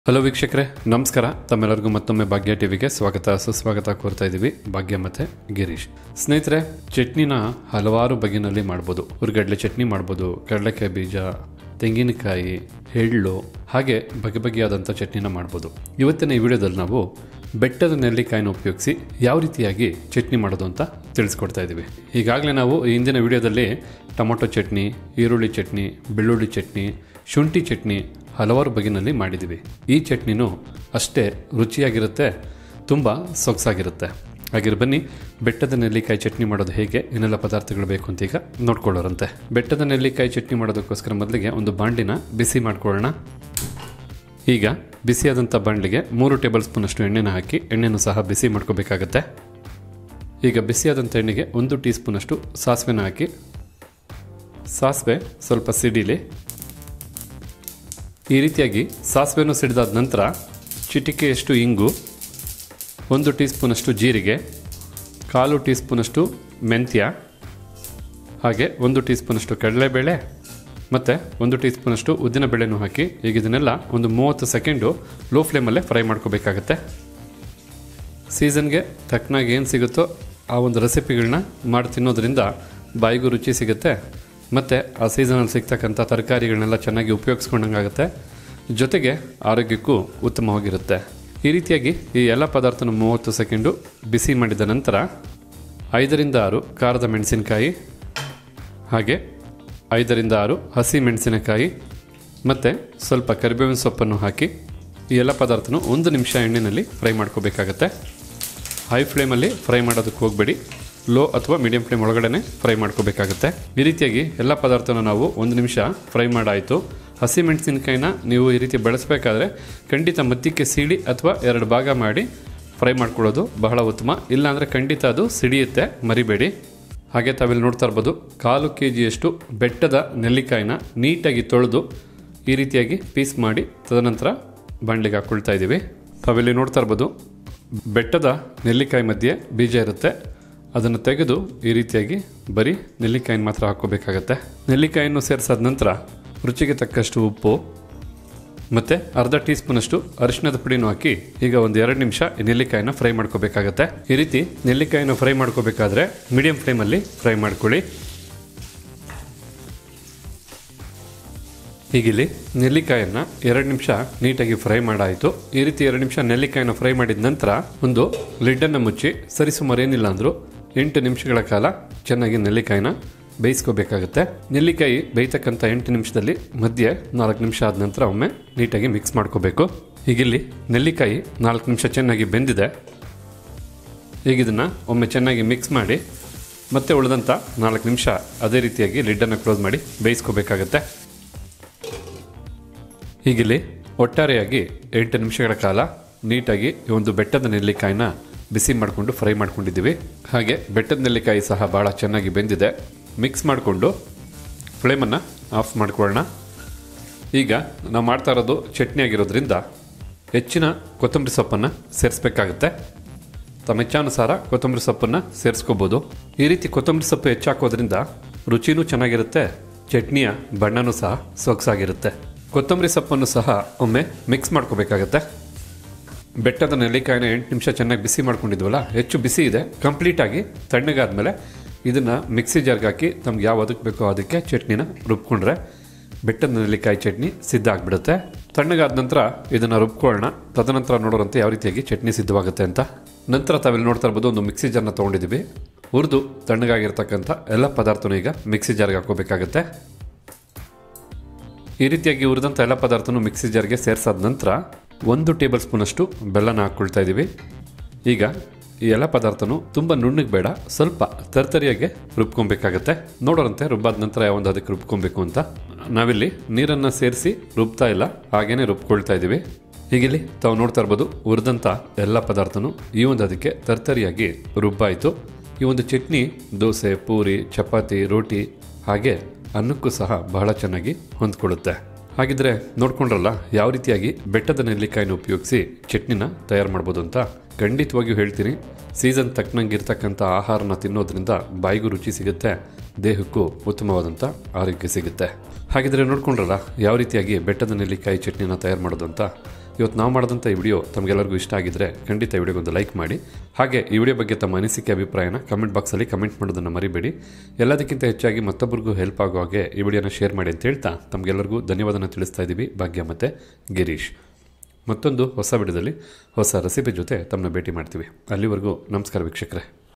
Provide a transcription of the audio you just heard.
hello ವೀಕ್ಷಕರೇ ನಮಸ್ಕಾರ ತಮ್ಮೆಲ್ಲರಿಗೂ ಮತ್ತೊಮ್ಮೆ ಭಾಗ್ಯ ಟಿವಿಗೆ ಸ್ವಾಗತ ಸುಸ್ವಾಗತ ಕೋರ್ತಾ ಇದ್ದೀವಿ ಭಾಗ್ಯ ಮತ್ತೆ ಗಿರೀಶ್ ಸ್ನೇಹಿತರೆ ಚಟ್ನಿನ ಹಲವಾರು ಬಗೆಯಲ್ಲಿ ಮಾಡ್ಬೋದು ಹುರ್ಗಡ್ಲೆ ಚಟ್ನಿ ಮಾಡ್ಬೋದು ಕಡಲೆಕಾಯಿ ಬೀಜ ತೆಂಗಿನಕಾಯಿ ಎಳ್ಳು ಹಾಗೆ ಬಗೆ ಬಗೆಯಾದಂಥ ಚಟ್ನಿನ ಮಾಡ್ಬೋದು ಇವತ್ತಿನ ಈ ವಿಡಿಯೋದಲ್ಲಿ ನಾವು ಬೆಟ್ಟದ ನೆಲ್ಲಿಕಾಯಿನ ಉಪಯೋಗಿಸಿ ಯಾವ ರೀತಿಯಾಗಿ ಚಟ್ನಿ ಮಾಡೋದು ಅಂತ ತಿಳಿಸ್ಕೊಡ್ತಾ ಇದ್ದೀವಿ ಈಗಾಗಲೇ ನಾವು ಈ ಹಿಂದಿನ ವಿಡಿಯೋದಲ್ಲಿ ಟೊಮೊಟೊ ಚಟ್ನಿ ಈರುಳ್ಳಿ ಚಟ್ನಿ ಬೆಳ್ಳುಳ್ಳಿ ಚಟ್ನಿ ಶುಂಠಿ ಚಟ್ನಿ ಹಲವಾರು ಬಗೆಯಲ್ಲಿ ಮಾಡಿದ್ದೀವಿ ಈ ಚಟ್ನಿನೂ ಅಷ್ಟೇ ರುಚಿಯಾಗಿರುತ್ತೆ ತುಂಬ ಸೊಗಸಾಗಿರುತ್ತೆ ಹಾಗಿರ್ ಬನ್ನಿ ಬೆಟ್ಟದ ನೆಲ್ಲಿಕಾಯಿ ಚಟ್ನಿ ಮಾಡೋದು ಹೇಗೆ ಏನೆಲ್ಲ ಪದಾರ್ಥಗಳು ಬೇಕು ಅಂತ ಈಗ ನೋಡ್ಕೊಳ್ಳೋರಂತೆ ಬೆಟ್ಟದ ನೆಲ್ಲಿಕಾಯಿ ಚಟ್ನಿ ಮಾಡೋದಕ್ಕೋಸ್ಕರ ಮೊದಲಿಗೆ ಒಂದು ಬಾಂಡಿನ ಬಿಸಿ ಮಾಡ್ಕೊಳ್ಳೋಣ ಈಗ ಬಿಸಿಯಾದಂಥ ಬಾಣಲಿಗೆ ಮೂರು ಟೇಬಲ್ ಸ್ಪೂನಷ್ಟು ಎಣ್ಣೆನ ಹಾಕಿ ಎಣ್ಣೆನೂ ಸಹ ಬಿಸಿ ಮಾಡ್ಕೋಬೇಕಾಗತ್ತೆ ಈಗ ಬಿಸಿಯಾದಂಥ ಎಣ್ಣೆಗೆ ಒಂದು ಟೀ ಸ್ಪೂನಷ್ಟು ಸಾಸಿವೆನ ಹಾಕಿ ಸಾಸಿವೆ ಸ್ವಲ್ಪ ಸಿಡಿಲಿ ಈ ರೀತಿಯಾಗಿ ಸಾಸಿವೆನೂ ಸಿಡಿದಾದ ನಂತರ ಚಿಟಿಕೆಯಷ್ಟು ಇಂಗು ಒಂದು ಟೀ ಸ್ಪೂನಷ್ಟು ಜೀರಿಗೆ ಕಾಲು ಟೀ ಸ್ಪೂನಷ್ಟು ಮೆಂತ್ಯ ಹಾಗೆ ಒಂದು ಟೀ ಸ್ಪೂನಷ್ಟು ಕಡಲೆಬೇಳೆ ಮತ್ತು ಒಂದು ಟೀ ಸ್ಪೂನಷ್ಟು ಉದ್ದಿನಬೇಳೆನೂ ಹಾಕಿ ಈಗ ಇದನ್ನೆಲ್ಲ ಒಂದು ಮೂವತ್ತು ಸೆಕೆಂಡು ಲೋ ಫ್ಲೇಮಲ್ಲೇ ಫ್ರೈ ಮಾಡ್ಕೋಬೇಕಾಗತ್ತೆ ಸೀಸನ್ಗೆ ತಕ್ಕನಾಗಿ ಏನು ಸಿಗುತ್ತೋ ಆ ಒಂದು ರೆಸಿಪಿಗಳನ್ನ ಮಾಡಿ ತಿನ್ನೋದ್ರಿಂದ ಬಾಯಿಗೂ ರುಚಿ ಸಿಗುತ್ತೆ ಮತ್ತು ಆ ಸೀಸನಲ್ಲಿ ಸಿಗ್ತಕ್ಕಂಥ ತರಕಾರಿಗಳನ್ನೆಲ್ಲ ಚೆನ್ನಾಗಿ ಉಪಯೋಗಿಸ್ಕೊಂಡಂಗಾಗುತ್ತೆ ಜೊತೆಗೆ ಆರೋಗ್ಯಕ್ಕೂ ಉತ್ತಮವಾಗಿರುತ್ತೆ ಈ ರೀತಿಯಾಗಿ ಈ ಎಲ್ಲ ಪದಾರ್ಥನ ಮೂವತ್ತು ಸೆಕೆಂಡು ಬಿಸಿ ಮಾಡಿದ ನಂತರ ಐದರಿಂದ ಆರು ಖಾರದ ಮೆಣಸಿನಕಾಯಿ ಹಾಗೆ ಐದರಿಂದ ಆರು ಹಸಿ ಮೆಣಸಿನಕಾಯಿ ಮತ್ತು ಸ್ವಲ್ಪ ಕರಿಬೇವಿನ ಸೊಪ್ಪನ್ನು ಹಾಕಿ ಈ ಎಲ್ಲ ಪದಾರ್ಥನೂ ಒಂದು ನಿಮಿಷ ಎಣ್ಣೆಯಲ್ಲಿ ಫ್ರೈ ಮಾಡ್ಕೋಬೇಕಾಗತ್ತೆ ಹೈ ಫ್ಲೇಮಲ್ಲಿ ಫ್ರೈ ಮಾಡೋದಕ್ಕೆ ಹೋಗಬೇಡಿ ಲೋ ಅಥವಾ ಮೀಡಿಯಂ ಫ್ಲೇಮ್ ಒಳಗಡೆ ಫ್ರೈ ಮಾಡ್ಕೋಬೇಕಾಗತ್ತೆ ಈ ರೀತಿಯಾಗಿ ಎಲ್ಲ ಪದಾರ್ಥನ ನಾವು ಒಂದು ನಿಮಿಷ ಫ್ರೈ ಮಾಡಾಯಿತು ಹಸಿ ಮೆಣಸಿನಕಾಯಿನ ನೀವು ಈ ರೀತಿ ಬಳಸಬೇಕಾದ್ರೆ ಖಂಡಿತ ಮಧ್ಯಕ್ಕೆ ಸೀಳಿ ಅಥವಾ ಎರಡು ಭಾಗ ಮಾಡಿ ಫ್ರೈ ಮಾಡ್ಕೊಳ್ಳೋದು ಬಹಳ ಉತ್ತಮ ಇಲ್ಲಾಂದರೆ ಖಂಡಿತ ಅದು ಸಿಡಿಯುತ್ತೆ ಮರಿಬೇಡಿ ಹಾಗೆ ತಾವಿಲ್ಲಿ ನೋಡ್ತಾ ಇರ್ಬೋದು ಕಾಲು ಕೆ ಜಿಯಷ್ಟು ಬೆಟ್ಟದ ನೆಲ್ಲಿಕಾಯಿನ ನೀಟಾಗಿ ತೊಳೆದು ಈ ರೀತಿಯಾಗಿ ಪೀಸ್ ಮಾಡಿ ತದನಂತರ ಬಾಣಲಿಗೆ ಹಾಕ್ಕೊಳ್ತಾ ಇದ್ದೀವಿ ತಾವಿಲ್ಲಿ ನೋಡ್ತಾ ಇರ್ಬೋದು ಬೆಟ್ಟದ ನೆಲ್ಲಿಕಾಯಿ ಮಧ್ಯೆ ಬೀಜ ಇರುತ್ತೆ ಅದನ್ನು ತೆಗೆದು ಈ ರೀತಿಯಾಗಿ ಬರೀ ನೆಲ್ಲಿಕಾಯಿನ ಮಾತ್ರ ಹಾಕ್ಕೋಬೇಕಾಗತ್ತೆ ನೆಲ್ಲಿಕಾಯಿಯನ್ನು ಸೇರಿಸಾದ ನಂತರ ರುಚಿಗೆ ತಕ್ಕಷ್ಟು ಉಪ್ಪು ಮತ್ತು ಅರ್ಧ ಟೀ ಸ್ಪೂನಷ್ಟು ಅರಿಶಿಣದ ಪುಡಿನೂ ಹಾಕಿ ಈಗ ಒಂದು ಎರಡು ನಿಮಿಷ ಈ ನೆಲ್ಲಿಕಾಯಿನ ಫ್ರೈ ಮಾಡ್ಕೋಬೇಕಾಗತ್ತೆ ಈ ರೀತಿ ನೆಲ್ಲಿಕಾಯಿನ ಫ್ರೈ ಮಾಡ್ಕೋಬೇಕಾದ್ರೆ ಮೀಡಿಯಂ ಫ್ಲೇಮಲ್ಲಿ ಫ್ರೈ ಮಾಡ್ಕೊಳ್ಳಿ ಹೀಗಿಲ್ಲಿ ನೆಲ್ಲಿಕಾಯನ್ನು ಎರಡು ನಿಮಿಷ ನೀಟಾಗಿ ಫ್ರೈ ಮಾಡಾಯಿತು ಈ ರೀತಿ ಎರಡು ನಿಮಿಷ ನೆಲ್ಲಿಕಾಯಿನ ಫ್ರೈ ಮಾಡಿದ ನಂತರ ಒಂದು ಲಿಡ್ಡನ್ನು ಮುಚ್ಚಿ ಸರಿಸುಮಾರು ಏನಿಲ್ಲ ಅಂದರೂ ಎಂಟು ನಿಮಿಷಗಳ ಕಾಲ ಚೆನ್ನಾಗಿ ನೆಲ್ಲಿಕಾಯಿನ ಬೇಯಿಸ್ಕೋಬೇಕಾಗುತ್ತೆ ನೆಲ್ಲಿಕಾಯಿ ಬೇಯ್ತಕ್ಕಂಥ ಎಂಟು ನಿಮಿಷದಲ್ಲಿ ಮಧ್ಯೆ ನಾಲ್ಕು ನಿಮಿಷ ಆದ ನಂತರ ಒಮ್ಮೆ ನೀಟಾಗಿ ಮಿಕ್ಸ್ ಮಾಡ್ಕೋಬೇಕು ಹೀಗಿಲ್ಲಿ ನೆಲ್ಲಿಕಾಯಿ ನಾಲ್ಕು ನಿಮಿಷ ಚೆನ್ನಾಗಿ ಬೆಂದಿದೆ ಈಗ ಇದನ್ನು ಒಮ್ಮೆ ಚೆನ್ನಾಗಿ ಮಿಕ್ಸ್ ಮಾಡಿ ಮತ್ತೆ ಉಳಿದಂಥ ನಾಲ್ಕು ನಿಮಿಷ ಅದೇ ರೀತಿಯಾಗಿ ಲಿಡ್ಡನ್ನು ಕ್ಲೋಸ್ ಮಾಡಿ ಬೇಯಿಸ್ಕೋಬೇಕಾಗತ್ತೆ ಹೀಗಿಲ್ಲಿ ಒಟ್ಟಾರೆಯಾಗಿ ಎಂಟು ನಿಮಿಷಗಳ ಕಾಲ ನೀಟಾಗಿ ಈ ಒಂದು ಬೆಟ್ಟದ ನೆಲ್ಲಿಕಾಯಿನ ಬಿಸಿ ಮಾಡಿಕೊಂಡು ಫ್ರೈ ಮಾಡ್ಕೊಂಡಿದ್ದೀವಿ ಹಾಗೆ ಬೆಟ್ಟದ ನೆಲ್ಲಿಕಾಯಿ ಸಹ ಭಾಳ ಚೆನ್ನಾಗಿ ಬೆಂದಿದೆ ಮಿಕ್ಸ್ ಮಾಡಿಕೊಂಡು ಫ್ಲೇಮನ್ನು ಆಫ್ ಮಾಡ್ಕೊಳ್ಳೋಣ ಈಗ ನಾವು ಮಾಡ್ತಾ ಇರೋದು ಚಟ್ನಿ ಆಗಿರೋದ್ರಿಂದ ಹೆಚ್ಚಿನ ಕೊತ್ತಂಬರಿ ಸೊಪ್ಪನ್ನು ಸೇರಿಸ್ಬೇಕಾಗತ್ತೆ ತಮ್ಮ ಇಚ್ಛಾನುಸಾರ ಕೊತ್ತಂಬರಿ ಸೊಪ್ಪನ್ನು ಸೇರಿಸ್ಕೋಬೋದು ಈ ರೀತಿ ಕೊತ್ತಂಬರಿ ಸೊಪ್ಪು ಹೆಚ್ಚಾಕೋದ್ರಿಂದ ರುಚಿನೂ ಚೆನ್ನಾಗಿರುತ್ತೆ ಚಟ್ನಿಯ ಬಣ್ಣನೂ ಸಹ ಸೊಗಸಾಗಿರುತ್ತೆ ಕೊತ್ತಂಬರಿ ಸೊಪ್ಪನ್ನು ಸಹ ಒಮ್ಮೆ ಮಿಕ್ಸ್ ಮಾಡ್ಕೋಬೇಕಾಗತ್ತೆ ಬೆಟ್ಟದ ನೆಲ್ಲಿಕಾಯಿನ ಎಂಟು ನಿಮಿಷ ಚೆನ್ನಾಗಿ ಬಿಸಿ ಮಾಡ್ಕೊಂಡಿದ್ವಲ್ಲ ಹೆಚ್ಚು ಬಿಸಿ ಇದೆ ಕಂಪ್ಲೀಟಾಗಿ ತಣ್ಣಗಾದ್ಮೇಲೆ ಇದನ್ನು ಮಿಕ್ಸಿ ಜಾರ್ಗೆ ಹಾಕಿ ನಮ್ಗೆ ಯಾವ ಅದಕ್ಕೆ ಬೇಕೋ ಅದಕ್ಕೆ ಚಟ್ನಿನ ರುಬ್ಕೊಂಡ್ರೆ ಬೆಟ್ಟದ ನೆಲ್ಲಿಕಾಯಿ ಚಟ್ನಿ ಸಿದ್ಧ ಆಗಿಬಿಡುತ್ತೆ ತಣ್ಣಗಾದ ನಂತರ ಇದನ್ನು ರುಬ್ಕೊಳ್ಳೋಣ ತದನಂತರ ನೋಡೋರಂತೆ ಯಾವ ರೀತಿಯಾಗಿ ಚಟ್ನಿ ಸಿದ್ಧವಾಗುತ್ತೆ ಅಂತ ನಂತರ ತಾವಿಲ್ಲಿ ನೋಡ್ತಾ ಇರ್ಬೋದು ಒಂದು ಮಿಕ್ಸಿ ಜಾರ್ನ ತೊಗೊಂಡಿದ್ದೀವಿ ಹುರಿದು ತಣ್ಣಗಾಗಿರ್ತಕ್ಕಂಥ ಎಲ್ಲ ಪದಾರ್ಥನೂ ಈಗ ಮಿಕ್ಸಿ ಜಾರ್ಗೆ ಹಾಕೋಬೇಕಾಗತ್ತೆ ಈ ರೀತಿಯಾಗಿ ಹುರಿದಂಥ ಎಲ್ಲ ಪದಾರ್ಥನೂ ಮಿಕ್ಸಿ ಜಾರ್ಗೆ ಸೇರಿಸಾದ ನಂತರ ಒಂದು ಟೇಬಲ್ ಸ್ಪೂನಷ್ಟು ಬೆಲ್ಲನ ಹಾಕ್ಕೊಳ್ತಾ ಇದ್ದೀವಿ ಈಗ ಈ ಎಲ್ಲ ಪದಾರ್ಥನೂ ತುಂಬ ನುಣ್ಣಗೆ ಬೇಡ ಸ್ವಲ್ಪ ತರ್ತರಿಯಾಗೆ ರುಬ್ಕೊಬೇಕಾಗತ್ತೆ ನೋಡೋರಂತೆ ರುಬ್ಬಾದ ನಂತರ ಯಾವೊಂದು ಅದಕ್ಕೆ ರುಬ್ಕೊಬೇಕು ಅಂತ ನಾವಿಲ್ಲಿ ನೀರನ್ನು ಸೇರಿಸಿ ರುಬ್ತಾ ಇಲ್ಲ ಹಾಗೇನೆ ರುಬ್ಕೊಳ್ತಾ ಇದ್ದೀವಿ ಹೀಗಿಲ್ಲಿ ತಾವು ನೋಡ್ತಾ ಇರ್ಬೋದು ಹುರಿದಂಥ ಎಲ್ಲ ಪದಾರ್ಥನೂ ಈ ಒಂದು ಅದಕ್ಕೆ ತರ್ತರಿಯಾಗಿ ರುಬ್ಬಾಯಿತು ಈ ಒಂದು ಚಟ್ನಿ ದೋಸೆ ಪೂರಿ ಚಪಾತಿ ರೋಟಿ ಹಾಗೆ ಅನ್ನಕ್ಕೂ ಸಹ ಬಹಳ ಚೆನ್ನಾಗಿ ಹೊಂದ್ಕೊಳ್ಳುತ್ತೆ ಹಾಗಿದ್ರೆ ನೋಡ್ಕೊಂಡ್ರಲ್ಲ ಯಾವ ರೀತಿಯಾಗಿ ಬೆಟ್ಟದ ನೆಲ್ಲಿಕಾಯಿನ ಉಪಯೋಗಿಸಿ ಚಟ್ನಿನ ತಯಾರು ಮಾಡ್ಬೋದು ಅಂತ ಖಂಡಿತವಾಗಿಯೂ ಹೇಳ್ತೀನಿ ಸೀಸನ್ ತಕ್ಕನಂಗಿರ್ತಕ್ಕಂಥ ಆಹಾರನ ತಿನ್ನೋದ್ರಿಂದ ಬಾಯಿಗೂ ರುಚಿ ಸಿಗುತ್ತೆ ದೇಹಕ್ಕೂ ಉತ್ತಮವಾದಂಥ ಆರೋಗ್ಯ ಸಿಗುತ್ತೆ ಹಾಗಿದ್ರೆ ನೋಡ್ಕೊಂಡ್ರಲ್ಲ ಯಾವ ರೀತಿಯಾಗಿ ಬೆಟ್ಟದ ನೆಲ್ಲಿಕಾಯಿ ಚಟ್ನಿನ ತಯಾರು ಮಾಡೋದು ಅಂತ ಇವತ್ತು ನಾವು ಮಾಡಿದಂಥ ಈ ವಿಡಿಯೋ ತಮಗೆಲ್ಲರಿಗೂ ಇಷ್ಟ ಆಗಿದ್ರೆ ಖಂಡಿತ ಈ ವಿಡಿಯೋಗೊಂದು ಲೈಕ್ ಮಾಡಿ ಹಾಗೆ ಈ ವಿಡಿಯೋ ಬಗ್ಗೆ ತಮ್ಮ ಅನಿಸಿಕೆ ಅಭಿಪ್ರಾಯನ ಕಮೆಂಟ್ ಬಾಕ್ಸಲ್ಲಿ ಕಮೆಂಟ್ ಮಾಡೋದನ್ನು ಮರಿಬೇಡಿ ಎಲ್ಲದಕ್ಕಿಂತ ಹೆಚ್ಚಾಗಿ ಮತ್ತೊಬ್ಬರಿಗೂ ಹೆಲ್ಪ್ ಆಗೋ ಹಾಗೆ ಈ ವಿಡಿಯೋನ ಶೇರ್ ಮಾಡಿ ಅಂತ ಹೇಳ್ತಾ ತಮಗೆಲ್ಲರಿಗೂ ಧನ್ಯವಾದನ ತಿಳಿಸ್ತಾ ಇದ್ದೀವಿ ಭಾಗ್ಯ ಮತ್ತು ಗಿರೀಶ್ ಮತ್ತೊಂದು ಹೊಸ ವಿಡಿಯೋದಲ್ಲಿ ಹೊಸ ರೆಸಿಪಿ ಜೊತೆ ತಮ್ಮನ್ನ ಭೇಟಿ ಮಾಡ್ತೀವಿ ಅಲ್ಲಿವರೆಗೂ ನಮಸ್ಕಾರ ವೀಕ್ಷಕರೇ